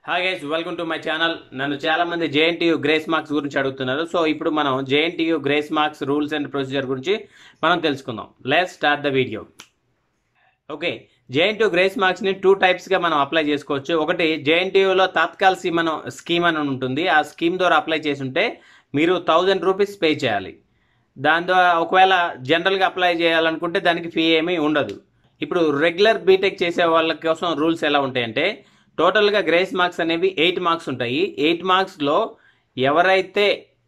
hi guys welcome to my channel నన్ను చాలా మంది జేఎన్టీయూ గ్రేస్ మార్క్స్ గురించి అడుగుతున్నారు సో ఇప్పుడు మనం JNTU grace marks rules and procedure గురించి మనం తెలుసుకుందాం let start the video okay JNTU grace మార్క్స్ని టూ టైప్స్గా మనం అప్లై చేసుకోవచ్చు ఒకటి జేఎన్టీయూలో తాత్కాల్ స్కీమ్ అని స్కీమ్ అని ఉంటుంది ఆ స్కీమ్ ద్వారా అప్లై చేసి ఉంటే మీరు థౌజండ్ రూపీస్ పే చేయాలి దాని ద్వారా ఒకవేళ జనరల్గా అప్లై చేయాలనుకుంటే దానికి ఫీ ఏమీ ఉండదు ఇప్పుడు రెగ్యులర్ బీటెక్ చేసే వాళ్ళ కోసం రూల్స్ ఎలా ఉంటాయంటే టోటల్గా గ్రేస్ మార్క్స్ అనేవి ఎయిట్ మార్క్స్ ఉంటాయి ఎయిట్ మార్క్స్లో ఎవరైతే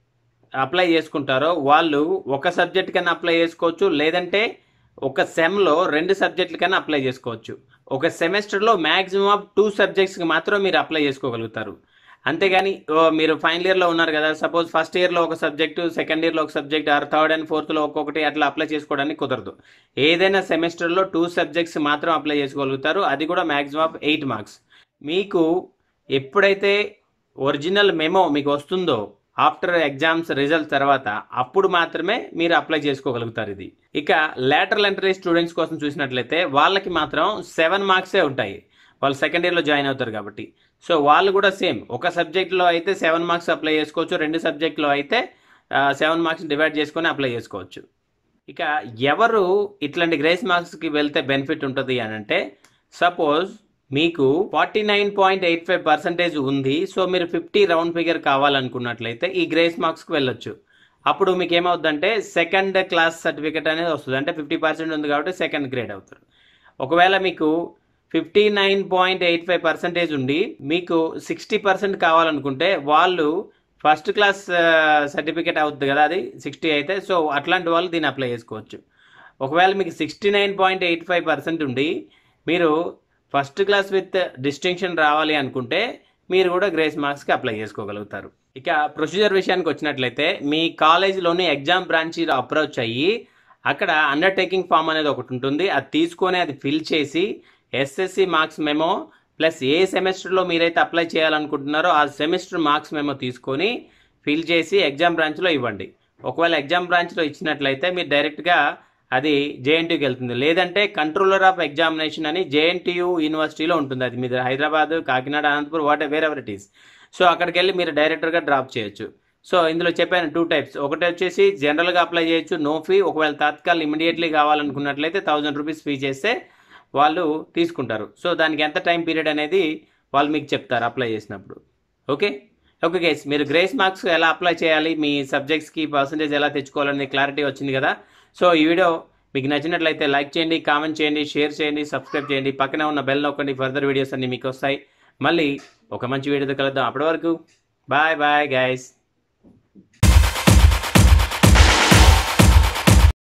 అప్లై చేసుకుంటారో వాళ్ళు ఒక సబ్జెక్ట్ కన్నా అప్లై చేసుకోవచ్చు లేదంటే ఒక సెమ్లో రెండు సబ్జెక్టుల కన్నా అప్లై చేసుకోవచ్చు ఒక సెమిస్టర్లో మ్యాక్సిమం ఆఫ్ టూ సబ్జెక్ట్స్కి మాత్రం మీరు అప్లై చేసుకోగలుగుతారు అంతేగాని ఓ, మీరు ఫైనల్ ఇయర్లో ఉన్నారు కదా సపోజ్ ఫస్ట్ ఇయర్లో ఒక సబ్జెక్టు సెకండ్ ఇయర్లో ఒక సబ్జెక్ట్ ఆర్ థర్డ్ అండ్ ఫోర్త్లో ఒక్కొక్కటి అట్లా అప్లై చేసుకోవడానికి కుదరదు ఏదైనా సెమిస్టర్లో టూ సబ్జెక్ట్స్ మాత్రం అప్లై చేసుకోగలుగుతారు అది కూడా మ్యాక్సిమం ఆఫ్ ఎయిట్ మార్క్స్ మీకు ఎప్పుడైతే ఒరిజినల్ మెమో మీకు వస్తుందో ఆఫ్టర్ ఎగ్జామ్స్ రిజల్ట్ తర్వాత అప్పుడు మాత్రమే మీరు అప్లై చేసుకోగలుగుతారు ఇది ఇక లేటరల్ ఎంట్రీ స్టూడెంట్స్ కోసం చూసినట్లయితే వాళ్ళకి మాత్రం సెవెన్ మార్క్సే ఉంటాయి వాళ్ళు సెకండ్ ఇయర్లో జాయిన్ అవుతారు కాబట్టి సో వాళ్ళు కూడా సేమ్ ఒక సబ్జెక్ట్లో అయితే సెవెన్ మార్క్స్ అప్లై చేసుకోవచ్చు రెండు సబ్జెక్ట్లో అయితే సెవెన్ మార్క్స్ డివైడ్ చేసుకొని అప్లై చేసుకోవచ్చు ఇక ఎవరు ఇట్లాంటి గ్రేస్ మార్క్స్కి వెళ్తే బెనిఫిట్ ఉంటుంది అని అంటే సపోజ్ మీకు forty nine point eight five percentage ఉంది సో మీరు ఫిఫ్టీ రౌండ్ ఫిగర్ కావాలనుకున్నట్లయితే ఈ గ్రేస్ మార్క్స్కి వెళ్ళొచ్చు అప్పుడు మీకు ఏమవుతుందంటే సెకండ్ క్లాస్ సర్టిఫికేట్ అనేది వస్తుంది అంటే ఫిఫ్టీ పర్సెంట్ ఉంది కాబట్టి సెకండ్ గ్రేడ్ అవుతారు ఒకవేళ మీకు fifty nine point eight five percentage ఉండి మీకు సిక్స్టీ పర్సెంట్ కావాలనుకుంటే వాళ్ళు ఫస్ట్ క్లాస్ సర్టిఫికేట్ అవుతుంది కదా అది సిక్స్టీ అయితే సో అట్లాంటి వాళ్ళు దీన్ని అప్లై చేసుకోవచ్చు ఒకవేళ మీకు sixty nine point eight five percent ఉండి మీరు ఫస్ట్ క్లాస్ విత్ డిస్టింక్షన్ రావాలి అనుకుంటే మీరు కూడా గ్రేస్ మార్క్స్కి అప్లై చేసుకోగలుగుతారు ఇక ప్రొసీజర్ విషయానికి వచ్చినట్లయితే మీ కాలేజీలోని ఎగ్జామ్ బ్రాంచ్ అప్రోచ్ అయ్యి అక్కడ అండర్టేకింగ్ ఫామ్ అనేది ఒకటి ఉంటుంది అది తీసుకొని అది ఫిల్ చేసి ఎస్ఎస్సి మార్క్స్ మెమో ప్లస్ ఏ సెమిస్టర్లో మీరైతే అప్లై చేయాలనుకుంటున్నారో ఆ సెమిస్టర్ మార్క్స్ మెమో తీసుకొని ఫిల్ చేసి ఎగ్జామ్ బ్రాంచ్లో ఇవ్వండి ఒకవేళ ఎగ్జామ్ బ్రాంచ్లో ఇచ్చినట్లయితే మీరు డైరెక్ట్గా అది జేఎన్టీయూకి వెళ్తుంది లేదంటే కంట్రోలర్ ఆఫ్ ఎగ్జామినేషన్ అని జేఎన్టీయూ యూనివర్సిటీలో ఉంటుంది అది మీరు Hyderabad Kakinada Anantapur what wherever it is so అక్కడికి వెళ్ళి మీరు డైరెక్టర్గా డ్రాప్ చేయొచ్చు సో ఇందులో చెప్పాను టూ టైప్స్ ఒకటి వచ్చేసి జనరల్గా అప్లై చేయొచ్చు నో ఫీ ఒకవేళ తాత్కాల్ ఇమీడియట్లీ కావాలనుకున్నట్లయితే థౌజండ్ రూపీస్ ఫీ చేస్తే వాళ్ళు తీసుకుంటారు సో దానికి ఎంత టైం పీరియడ్ అనేది వాళ్ళు మీకు చెప్తారు అప్లై చేసినప్పుడు ఓకే ఓకే గైస్ మీరు గ్రేస్ మార్క్స్ ఎలా అప్లై చేయాలి మీ సబ్జెక్ట్స్కి పర్సంటేజ్ ఎలా తెచ్చుకోవాలనే క్లారిటీ వచ్చింది కదా సో ఈ వీడియో మీకు నచ్చినట్లయితే లైక్ చేయండి కామెంట్ చేయండి షేర్ చేయండి సబ్స్క్రైబ్ చేయండి పక్కనే ఉన్న బెల్ నొక్కండి ఫర్దర్ వీడియోస్ అన్ని మీకు వస్తాయి మళ్ళీ ఒక మంచి వీడియోతో కలుద్దాం అప్పటి వరకు బాయ్ బాయ్ గైస్